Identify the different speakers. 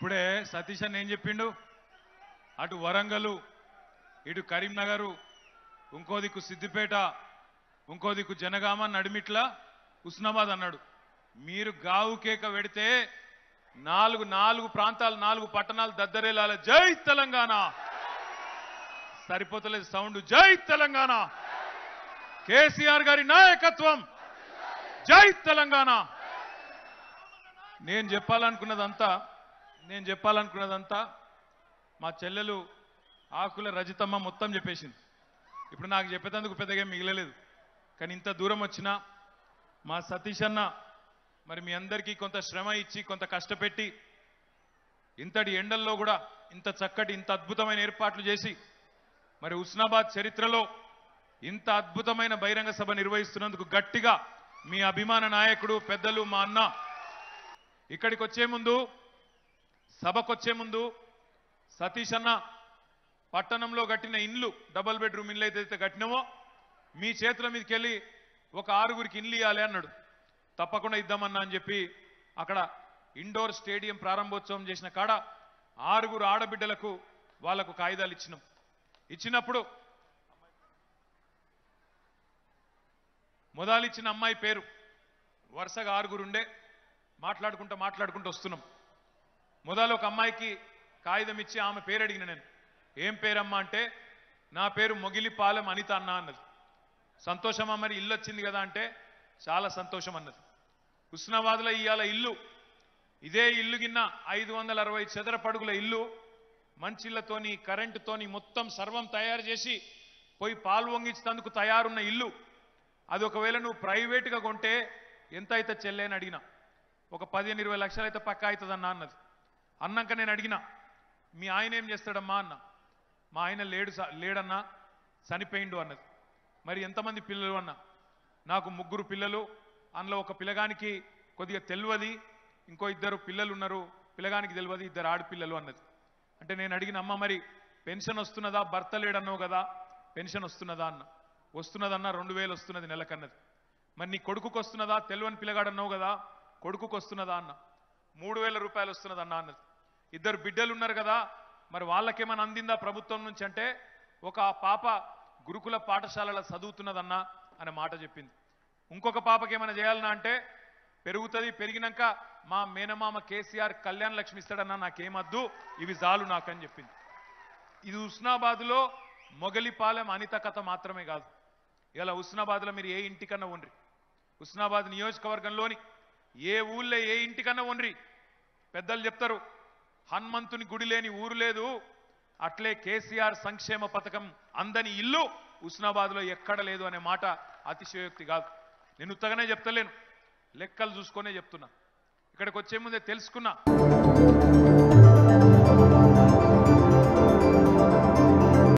Speaker 1: ఇప్పుడే సతీష్ అన్న ఏం చెప్పిండు అటు వరంగల్ ఇటు కరీంనగర్ ఇంకో దిక్కు సిద్దిపేట ఇంకో దిక్కు జనగామ నడిమిట్ల ఉస్నాబాద్ అన్నాడు మీరు గావు కేక పెడితే నాలుగు నాలుగు ప్రాంతాలు నాలుగు పట్టణాలు దద్దరేలాల జై తెలంగాణ సరిపోతలేదు సౌండ్ జై తెలంగాణ కేసీఆర్ గారి నాయకత్వం జై తెలంగాణ నేను చెప్పాలనుకున్నదంతా నేను చెప్పాలనుకున్నదంతా మా చెల్లెలు ఆకుల రజితమ్మ మొత్తం చెప్పేసింది ఇప్పుడు నాకు చెప్పేందుకు పెద్దగా ఏం మిగలలేదు కానీ ఇంత దూరం వచ్చినా మా సతీష్ అన్న మరి మీ అందరికీ కొంత శ్రమ ఇచ్చి కొంత కష్టపెట్టి ఇంతటి ఎండల్లో కూడా ఇంత చక్కటి ఇంత అద్భుతమైన ఏర్పాట్లు చేసి మరి ఉస్నాబాద్ చరిత్రలో ఇంత అద్భుతమైన బహిరంగ సభ నిర్వహిస్తున్నందుకు గట్టిగా మీ అభిమాన నాయకుడు పెద్దలు మా అన్న ఇక్కడికి వచ్చే ముందు సభకొచ్చే ముందు సతీష్ అన్న పట్టణంలో కట్టిన ఇండ్లు డబల్ బెడ్రూమ్ ఇల్లు అయితే కట్టినామో మీ చేతుల మీదకి వెళ్ళి ఒక ఆరుగురికి ఇండ్లు ఇవ్వాలి అన్నాడు తప్పకుండా ఇద్దామన్నా అని చెప్పి అక్కడ ఇండోర్ స్టేడియం ప్రారంభోత్సవం చేసిన కాడ ఆరుగురు ఆడబిడ్డలకు వాళ్లకు కాగితాలు ఇచ్చినాం ఇచ్చినప్పుడు మొదలిచ్చిన అమ్మాయి పేరు వరుసగా ఆరుగురు ఉండే మాట్లాడుకుంటూ మాట్లాడుకుంటూ వస్తున్నాం మొదలు ఒక అమ్మాయికి కాగితం ఇచ్చి ఆమె పేరు అడిగిన నేను ఏం పేరమ్మా అంటే నా పేరు మొగిలిపాలెం అనిత అన్న అన్నది సంతోషమా మరి ఇల్లు వచ్చింది కదా అంటే చాలా సంతోషం అన్నది హుస్నాబాద్లో ఇవాళ ఇల్లు ఇదే ఇల్లు గిన్న ఐదు వందల అరవై చదరపడుగుల ఇల్లు మంచిళ్ళతోని కరెంటుతోని మొత్తం సర్వం తయారు చేసి పోయి పాలు వంగించేందుకు తయారున్న ఇల్లు అది ఒకవేళ నువ్వు ప్రైవేట్గా కొంటే ఎంత అయితే చెల్లె అని అడిగినా ఒక పదిహేను ఇరవై లక్షలు అయితే పక్కా అవుతుందన్నా అన్నది అన్నాక నేను అడిగినా మీ ఆయన ఏం చేస్తాడమ్మా అన్న మా ఆయన లేడు స- లేడన్నా చనిపోయిండు అన్నది మరి ఎంతమంది పిల్లలు అన్న నాకు ముగ్గురు పిల్లలు అందులో ఒక పిల్లగానికి కొద్దిగా తెలియదు ఇంకో ఇద్దరు పిల్లలు ఉన్నారు పిల్లగానికి తెలియదు ఇద్దరు ఆడపిల్లలు అన్నది అంటే నేను అడిగిన అమ్మ మరి పెన్షన్ వస్తున్నదా భర్త లేడన్నావు కదా పెన్షన్ వస్తున్నదా అన్న వస్తున్నదన్న రెండు వేలు వస్తున్నది నెలకన్నది మరి నీ కొడుకుకి వస్తున్నదా తెలియని పిల్లగాడు అన్నావు కదా కొడుకుకి వస్తున్నదా అన్న మూడు వేల రూపాయలు వస్తున్నదన్న అన్నది ఇద్దరు బిడ్డలు ఉన్నారు కదా మరి వాళ్ళకేమైనా అందిందా ప్రభుత్వం నుంచి అంటే ఒక పాప గురుకుల పాఠశాలలో చదువుతున్నదన్నా అనే మాట చెప్పింది ఇంకొక పాపకి ఏమైనా చేయాలన్నా అంటే పెరుగుతుంది పెరిగినాక మా మేనమామ కేసీఆర్ కళ్యాణ లక్ష్మి ఇస్తాడన్నా నాకేమద్దు ఇవి చాలు నాకని చెప్పింది ఇది ఉస్నాబాద్లో మొగలిపాలెం అనిత కథ మాత్రమే కాదు ఇలా ఉస్నాబాద్లో మీరు ఏ ఇంటికన్నా ఉండ్రి ఉస్నాబాద్ నియోజకవర్గంలోని ఏ ఊళ్ళో ఏ ఇంటికన్నా ఉండ్రి పెద్దలు చెప్తారు హనుమంతుని గుడి లేని ఊరు లేదు అట్లే కేసీఆర్ సంక్షేమ పథకం అందని ఇల్లు ఉస్నాబాద్లో ఎక్కడ లేదు అనే మాట అతిశయోక్తి కాదు నేను ఉత్తగానే చెప్తలేను లెక్కలు చూసుకొనే చెప్తున్నా ఇక్కడికి వచ్చే ముందే తెలుసుకున్నా